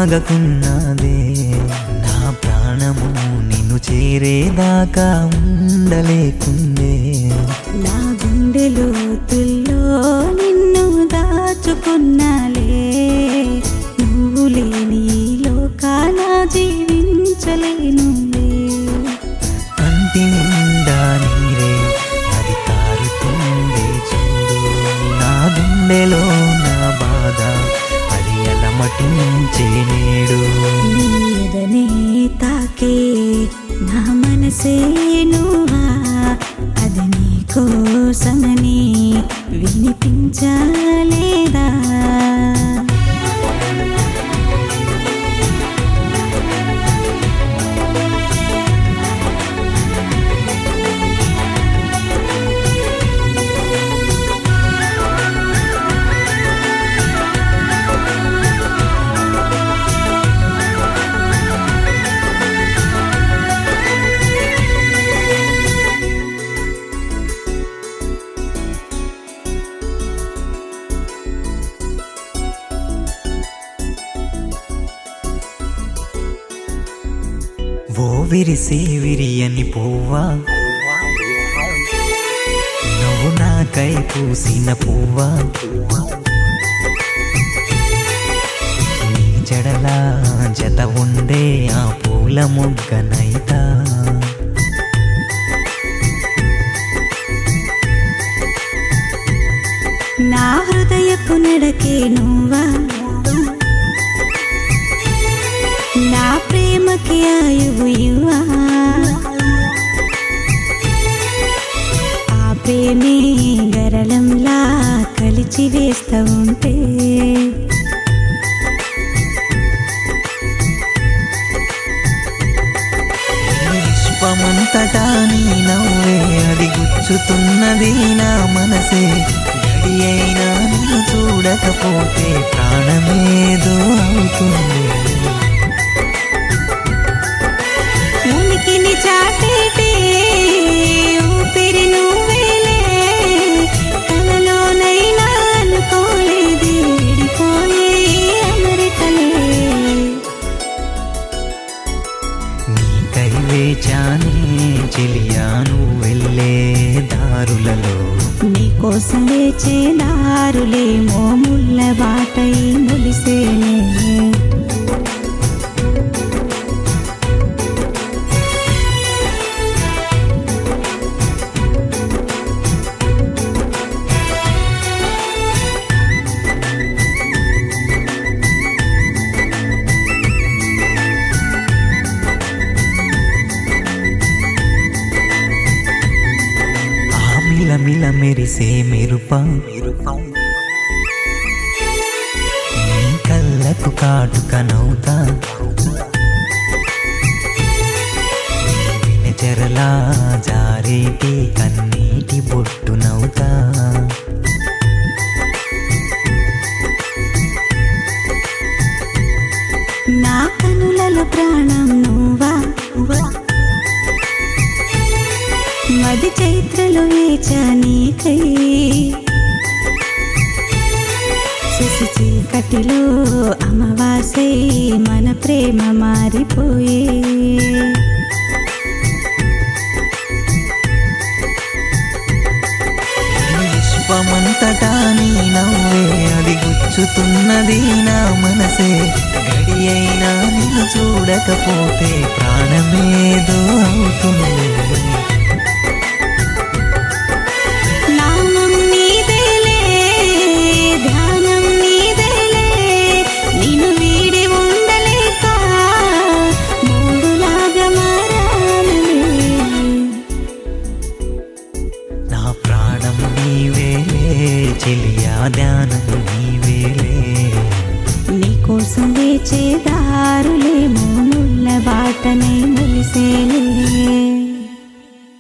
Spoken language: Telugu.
సాగకున్నదే నా ప్రాణము నిన్ను చేరేదాకా ఉండలేకుందే నా గుండె లోతుల్లో నిన్ను దాచుకున్నాలే నువ్వు లేని ఈ లోకాన జీవించలేనులే కంటి నిండా నీరే అది కారుతుందే చూడు నా గుండెలో నా బాధ అది అలమటించే నేడు నీ ఎదనే తాకే నా మనసే నువ్వా అది నీ కోసమని వినిపించలేదా ఓ విరిసే విరియని పువ్వా నువ్వు నాకై పూసిన పువ్వా నీ జడలా జత ఉండే ఆ పూల మొగ్గనైతా నా హృదయపు నడకే నువ్వా నా ప్రేమకి ఆయువు ఇవ్వా ఆ ప్రేమే గరళంలా కలిచి వేస్తూ ఉంటే విశ్వమంతటా నీ నవ్వే అది గుచ్చుతున్నది నా మనసే గడి అయినా నిన్ను చూడకపోతే ప్రాణమేదో అవుతుంది ఉనికిని చాటేటే ఊపిరి నువ్వేలే కలలోనైనా అనుకోలేదు విడిపోయే అమెరికలే నీకై వేచానే చెలియాను వెళ్ళే దారులలో నీకోసం వేచే దారులేమో ముళ్ళ బాటై ములిసేనే ఆ మిల మిల మెరిసే మెరుప నీ కళ్ళకు కాటుక నవ్వుతా చెరలా జారేటి కన్నీటి బొట్టు నవ్వుతా నా కనులలో ప్రాణం నువ్వా మది చైత్రలో వేచా నీకై శశి చీకటిలో అమావాసై మన ప్రేమ మారిపోయే విశ్వమంతటా నీ నవ్వే అది గుచ్చుతున్నది నా మనసే గడి అయినా నిన్ను చూడకపోతే ప్రాణమేదో అవుతుంది నామం నీదేలే ధ్యానం నీదేలే నిన్ను వీడి ఉండలేక మూడులాగా మారానులే నా ప్రాణం నీవేలే చెలియా ధ్యానం నీవేలే నీకోసం వేచే దారులేమో ముళ్ళ బాటనే ములిసేలే